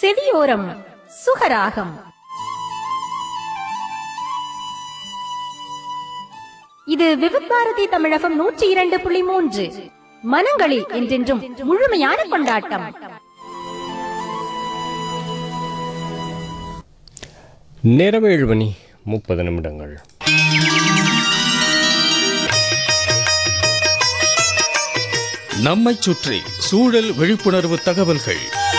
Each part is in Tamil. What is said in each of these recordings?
செவியோரம் சுகராகம் இது விவித் பாரதி தமிழகம் நூற்றி இரண்டு புள்ளி மூன்று மனங்களில் என்றென்றும் முழுமையான கொண்டாட்டம் நேரம் ஏழு மணி முப்பது நிமிடங்கள் நம்மைச் சுற்றி சூழல் விழிப்புணர்வு தகவல்கள்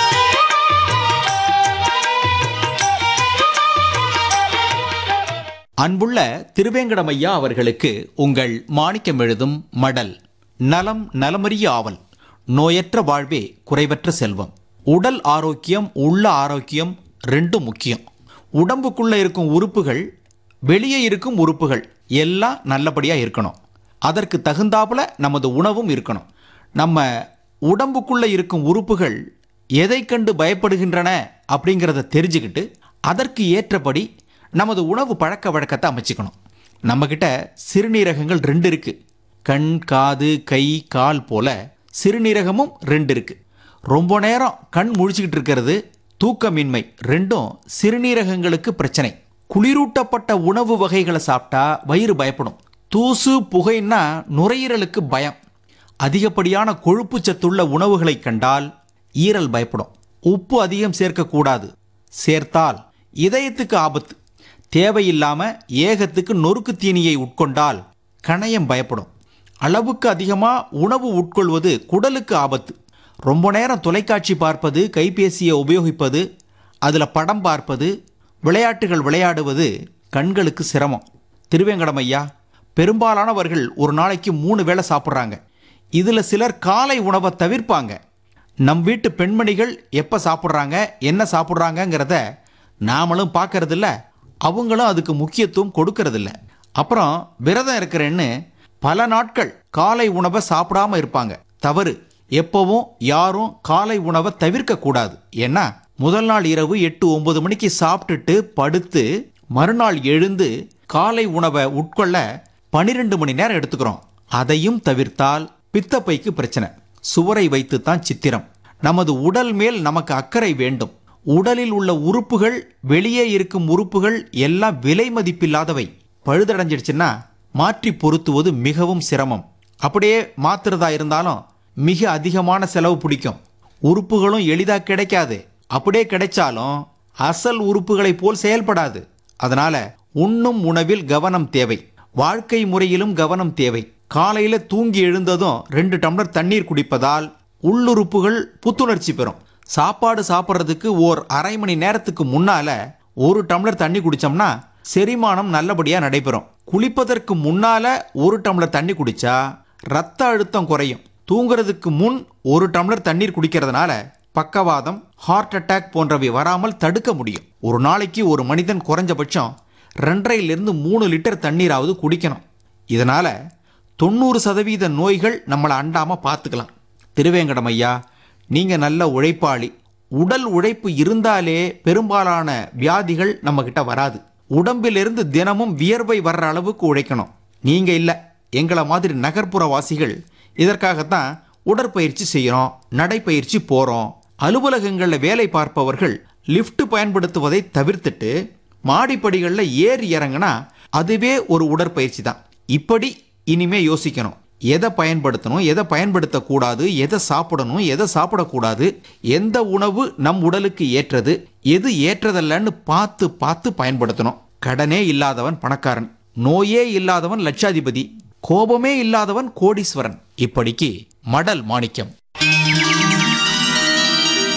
அன்புள்ள திருவேங்கடமையா அவர்களுக்கு உங்கள் மாணிக்கம் எழுதும் மடல் நலம் நலமறிய ஆவல் நோயற்ற வாழ்வே குறைவற்ற செல்வம் உடல் ஆரோக்கியம் உள்ள ஆரோக்கியம் ரெண்டும் முக்கியம் உடம்புக்குள்ள இருக்கும் உறுப்புகள் வெளியே இருக்கும் உறுப்புகள் எல்லாம் நல்லபடியாக இருக்கணும் அதற்கு தகுந்தாப்புல நமது உணவும் இருக்கணும் நம்ம உடம்புக்குள்ள இருக்கும் உறுப்புகள் எதை கண்டு பயப்படுகின்றன அப்படிங்கிறத தெரிஞ்சுக்கிட்டு அதற்கு ஏற்றபடி நமது உணவு பழக்க வழக்கத்தை அமைச்சுக்கணும் நம்மக்கிட்ட சிறுநீரகங்கள் ரெண்டு இருக்கு கண் காது கை கால் போல சிறுநீரகமும் ரெண்டு இருக்கு ரொம்ப நேரம் கண் முழிச்சுக்கிட்டு இருக்கிறது தூக்கமின்மை ரெண்டும் சிறுநீரகங்களுக்கு பிரச்சனை குளிரூட்டப்பட்ட உணவு வகைகளை சாப்பிட்டா வயிறு பயப்படும் தூசு புகைன்னா நுரையீரலுக்கு பயம் அதிகப்படியான கொழுப்பு சத்துள்ள உணவுகளை கண்டால் ஈரல் பயப்படும் உப்பு அதிகம் சேர்க்கக்கூடாது சேர்த்தால் இதயத்துக்கு ஆபத்து தேவையில்லாம ஏகத்துக்கு நொறுக்கு தீனியை உட்கொண்டால் கணையம் பயப்படும் அளவுக்கு அதிகமாக உணவு உட்கொள்வது குடலுக்கு ஆபத்து ரொம்ப நேரம் தொலைக்காட்சி பார்ப்பது கைபேசியை உபயோகிப்பது அதில் படம் பார்ப்பது விளையாட்டுகள் விளையாடுவது கண்களுக்கு சிரமம் திருவேங்கடம் ஐயா பெரும்பாலானவர்கள் ஒரு நாளைக்கு மூணு வேளை சாப்பிட்றாங்க இதில் சிலர் காலை உணவை தவிர்ப்பாங்க நம் வீட்டு பெண்மணிகள் எப்போ சாப்பிட்றாங்க என்ன சாப்பிட்றாங்கங்கிறத நாமளும் பார்க்கறதில்ல அவங்களும் அதுக்கு முக்கியத்துவம் கொடுக்கறதில்ல அப்புறம் விரதம் இருக்கிறேன்னு பல நாட்கள் காலை உணவை சாப்பிடாம இருப்பாங்க தவறு எப்பவும் யாரும் காலை உணவை தவிர்க்க கூடாது ஏன்னா முதல் நாள் இரவு எட்டு ஒன்பது மணிக்கு சாப்பிட்டுட்டு படுத்து மறுநாள் எழுந்து காலை உணவை உட்கொள்ள பனிரெண்டு மணி நேரம் எடுத்துக்கிறோம் அதையும் தவிர்த்தால் பித்தப்பைக்கு பிரச்சனை சுவரை வைத்து தான் சித்திரம் நமது உடல் மேல் நமக்கு அக்கறை வேண்டும் உடலில் உள்ள உறுப்புகள் வெளியே இருக்கும் உறுப்புகள் எல்லாம் விலை மதிப்பில்லாதவை பழுதடைஞ்சிடுச்சுன்னா மாற்றி பொருத்துவது மிகவும் சிரமம் அப்படியே மாத்துறதா இருந்தாலும் மிக அதிகமான செலவு பிடிக்கும் உறுப்புகளும் எளிதாக கிடைக்காது அப்படியே கிடைச்சாலும் அசல் உறுப்புகளைப் போல் செயல்படாது அதனால உண்ணும் உணவில் கவனம் தேவை வாழ்க்கை முறையிலும் கவனம் தேவை காலையில தூங்கி எழுந்ததும் ரெண்டு டம்ளர் தண்ணீர் குடிப்பதால் உள்ளுறுப்புகள் புத்துணர்ச்சி பெறும் சாப்பாடு சாப்பிட்றதுக்கு ஓர் அரை மணி நேரத்துக்கு முன்னால ஒரு டம்ளர் தண்ணி குடிச்சோம்னா செரிமானம் நல்லபடியா நடைபெறும் குளிப்பதற்கு முன்னால ஒரு டம்ளர் தண்ணி குடிச்சா ரத்த அழுத்தம் குறையும் தூங்குறதுக்கு முன் ஒரு டம்ளர் தண்ணீர் குடிக்கிறதுனால பக்கவாதம் ஹார்ட் அட்டாக் போன்றவை வராமல் தடுக்க முடியும் ஒரு நாளைக்கு ஒரு மனிதன் குறைஞ்சபட்சம் ரெண்டரைலிருந்து மூணு லிட்டர் தண்ணீராவது குடிக்கணும் இதனால தொண்ணூறு சதவீத நோய்கள் நம்மளை அண்டாம பார்த்துக்கலாம் திருவேங்கடம் ஐயா நீங்க நல்ல உழைப்பாளி உடல் உழைப்பு இருந்தாலே பெரும்பாலான வியாதிகள் நம்ம கிட்ட வராது உடம்பிலிருந்து தினமும் வியர்வை வர்ற அளவுக்கு உழைக்கணும் நீங்க இல்ல எங்களை மாதிரி நகர்ப்புற வாசிகள் இதற்காகத்தான் உடற்பயிற்சி செய்யறோம் நடைப்பயிற்சி போறோம் அலுவலகங்களில் வேலை பார்ப்பவர்கள் லிஃப்ட் பயன்படுத்துவதை தவிர்த்துட்டு மாடிப்படிகளில் ஏறி இறங்கினா அதுவே ஒரு உடற்பயிற்சி தான் இப்படி இனிமே யோசிக்கணும் எதை பயன்படுத்தணும் எதை பயன்படுத்தக்கூடாது எதை சாப்பிடணும் எதை சாப்பிடக்கூடாது எந்த உணவு நம் உடலுக்கு ஏற்றது எது ஏற்றதல்லன்னு பார்த்து பார்த்து பயன்படுத்தணும் கடனே இல்லாதவன் பணக்காரன் நோயே இல்லாதவன் லட்சாதிபதி கோபமே இல்லாதவன் கோடீஸ்வரன் இப்படிக்கு மடல் மாணிக்கம்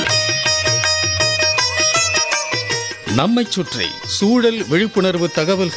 நம்மைச் சுற்றி சூழல் விழிப்புணர்வு தகவல்கள்